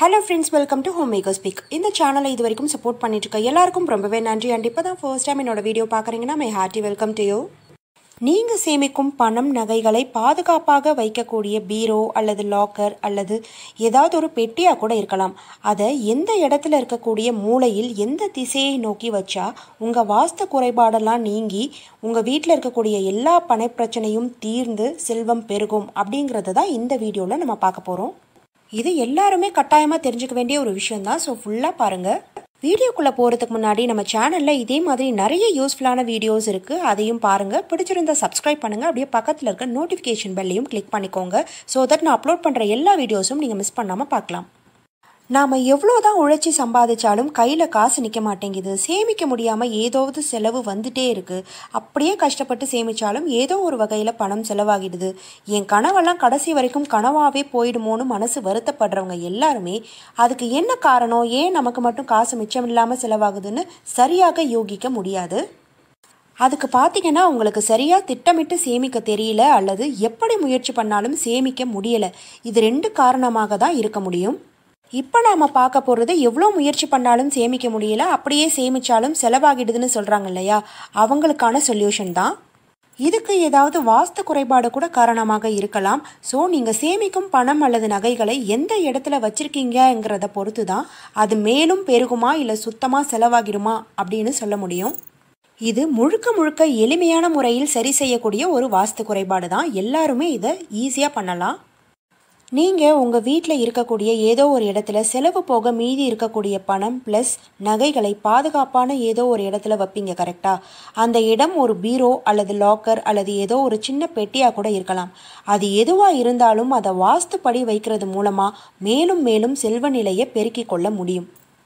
hello friends welcome to home maker speak இந்த சேனலை இது வரைக்கும் சப்போர்ட் பண்ணிட்டு இருக்க எல்லாருக்கும் ரொம்பவே நன்றி அண்ட் இப்போ தான் ஃபர்ஸ்ட் டைம் என்னோட வீடியோ பார்க்குறீங்கன்னா my hearty welcome to you நீங்கள் சேமிக்கும் பணம் நகைகளை பாதுகாப்பாக வைக்கக்கூடிய பீரோ அல்லது லாக்கர் அல்லது ஏதாவது ஒரு பெட்டியாக கூட இருக்கலாம் அதை எந்த இடத்துல இருக்கக்கூடிய மூலையில் எந்த திசையை நோக்கி வச்சா உங்கள் வாஸ்து குறைபாடெல்லாம் நீங்கி உங்கள் வீட்டில் இருக்கக்கூடிய எல்லா பணப்பிரச்சனையும் தீர்ந்து செல்வம் பெருகும் அப்படிங்கிறத தான் இந்த வீடியோவில் நம்ம பார்க்க போகிறோம் இது எல்லாருமே கட்டாயமாக தெரிஞ்சுக்க வேண்டிய ஒரு விஷயம் தான் ஸோ ஃபுல்லாக பாருங்கள் வீடியோக்குள்ளே போகிறதுக்கு முன்னாடி நம்ம சேனலில் இதே மாதிரி நிறைய யூஸ்ஃபுல்லான வீடியோஸ் இருக்குது அதையும் பாருங்கள் பிடிச்சிருந்தா சப்ஸ்கிரைப் பண்ணுங்கள் அப்படியே பக்கத்தில் இருக்க நோட்டிஃபிகேஷன் பெல்லையும் கிளிக் பண்ணிக்கோங்க ஸோ தட் நான் அப்லோட் பண்ணுற எல்லா வீடியோஸும் நீங்கள் மிஸ் பண்ணாமல் பார்க்கலாம் நாம் எவ்வளோ தான் உழைச்சி சம்பாதிச்சாலும் கையில் காசு நிற்க மாட்டேங்குது சேமிக்க முடியாமல் ஏதாவது செலவு வந்துட்டே இருக்குது அப்படியே கஷ்டப்பட்டு சேமித்தாலும் ஏதோ ஒரு வகையில் பணம் செலவாகிடுது என் கனவெல்லாம் கடைசி வரைக்கும் கனவாகவே போயிடுமோன்னு மனசு வருத்தப்படுறவங்க எல்லாருமே அதுக்கு என்ன காரணம் ஏன் நமக்கு மட்டும் காசு மிச்சம் இல்லாமல் செலவாகுதுன்னு சரியாக யோகிக்க முடியாது அதுக்கு பார்த்தீங்கன்னா உங்களுக்கு சரியாக திட்டமிட்டு சேமிக்க தெரியல அல்லது எப்படி முயற்சி பண்ணாலும் சேமிக்க முடியலை இது ரெண்டு காரணமாக தான் இருக்க முடியும் இப்போ நாம் பார்க்க போகிறது எவ்வளோ முயற்சி பண்ணாலும் சேமிக்க முடியல அப்படியே சேமித்தாலும் செலவாகிடுதுன்னு சொல்கிறாங்க இல்லையா அவங்களுக்கான சொல்யூஷன் தான் இதுக்கு ஏதாவது வாஸ்து குறைபாடு கூட காரணமாக இருக்கலாம் ஸோ நீங்கள் சேமிக்கும் பணம் அல்லது நகைகளை எந்த இடத்துல வச்சிருக்கீங்கங்கிறத பொறுத்து தான் அது மேலும் பெருகுமா இல்லை சுத்தமாக செலவாகிடுமா அப்படின்னு சொல்ல முடியும் இது முழுக்க முழுக்க எளிமையான முறையில் சரி செய்யக்கூடிய ஒரு வாஸ்து குறைபாடு தான் எல்லாருமே இதை ஈஸியாக பண்ணலாம் நீங்கள் உங்கள் வீட்டில் இருக்கக்கூடிய ஏதோ ஒரு இடத்துல செலவு போக மீதி இருக்கக்கூடிய பணம் ப்ளஸ் நகைகளை பாதுகாப்பான ஏதோ ஒரு இடத்துல வைப்பீங்க கரெக்டாக அந்த இடம் ஒரு பீரோ அல்லது லாக்கர் அல்லது ஏதோ ஒரு சின்ன பெட்டியாக கூட இருக்கலாம் அது எதுவாக இருந்தாலும் அதை வாஸ்துப்படி வைக்கிறது மூலமாக மேலும் மேலும் செல்வ நிலையை பெருக்கிக் கொள்ள முடியும்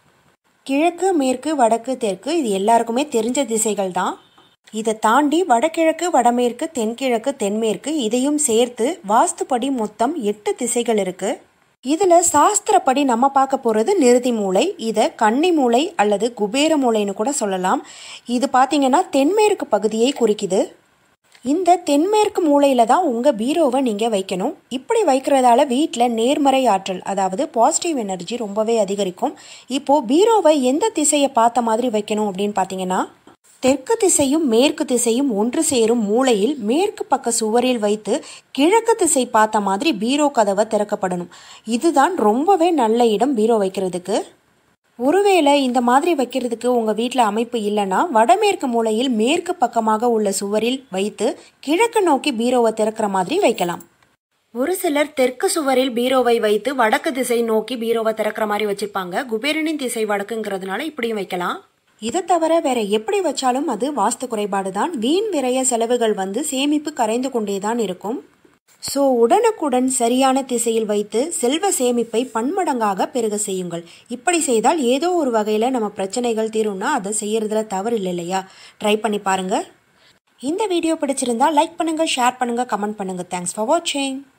கிழக்கு மேற்கு வடக்கு தெற்கு இது எல்லாருக்குமே தெரிஞ்ச திசைகள் தான் இதை தாண்டி வடகிழக்கு வடமேற்கு தென்கிழக்கு தென்மேற்கு இதையும் சேர்த்து வாஸ்துப்படி மொத்தம் எட்டு திசைகள் இருக்கு இதில் சாஸ்திரப்படி நம்ம பார்க்க போகிறது நிறுதி மூளை இதை கன்னி மூளை அல்லது குபேர மூளைன்னு கூட சொல்லலாம் இது பார்த்தீங்கன்னா தென்மேற்கு பகுதியை குறிக்குது இந்த தென்மேற்கு மூலையில தான் உங்கள் பீரோவை நீங்கள் வைக்கணும் இப்படி வைக்கிறதால வீட்டில் நேர்மறை ஆற்றல் அதாவது பாசிட்டிவ் எனர்ஜி ரொம்பவே அதிகரிக்கும் இப்போது பீரோவை எந்த திசையை பார்த்த மாதிரி வைக்கணும் அப்படின்னு பார்த்தீங்கன்னா தெற்கு திசையும் மேற்கு திசையும் ஒன்று சேரும் மூலையில் மேற்கு பக்க சுவரில் வைத்து கிழக்கு திசை பார்த்த மாதிரி பீரோ கதவை திறக்கப்படணும் இதுதான் ரொம்பவே நல்ல இடம் பீரோ வைக்கிறதுக்கு ஒருவேளை இந்த மாதிரி வைக்கிறதுக்கு உங்கள் வீட்டில் அமைப்பு இல்லைன்னா வடமேற்கு மூலையில் மேற்கு பக்கமாக உள்ள சுவரில் வைத்து கிழக்கு நோக்கி பீரோவை திறக்கிற மாதிரி வைக்கலாம் ஒரு சிலர் தெற்கு சுவரில் பீரோவை வைத்து வடக்கு திசை நோக்கி பீரோவை திறக்கிற மாதிரி வச்சிருப்பாங்க குபேரனின் திசை வடக்குங்கிறதுனால இப்படியும் வைக்கலாம் இதை தவிர வேற எப்படி வச்சாலும் அது வாஸ்து குறைபாடு தான் வீண் விரைய செலவுகள் வந்து சேமிப்பு கரைந்து கொண்டே தான் இருக்கும் ஸோ உடனுக்குடன் சரியான திசையில் வைத்து செல்வ சேமிப்பை பன்மடங்காக பெருக செய்யுங்கள் இப்படி செய்தால் ஏதோ ஒரு வகையில் நம்ம பிரச்சனைகள் தீரும்னா அதை செய்யறதுல தவறு இல்லை இல்லையா ட்ரை பண்ணி பாருங்க இந்த வீடியோ பிடிச்சிருந்தா லைக் பண்ணுங்க ஷேர் பண்ணுங்க கமெண்ட் பண்ணுங்க தேங்க்ஸ் ஃபார் வாட்சிங்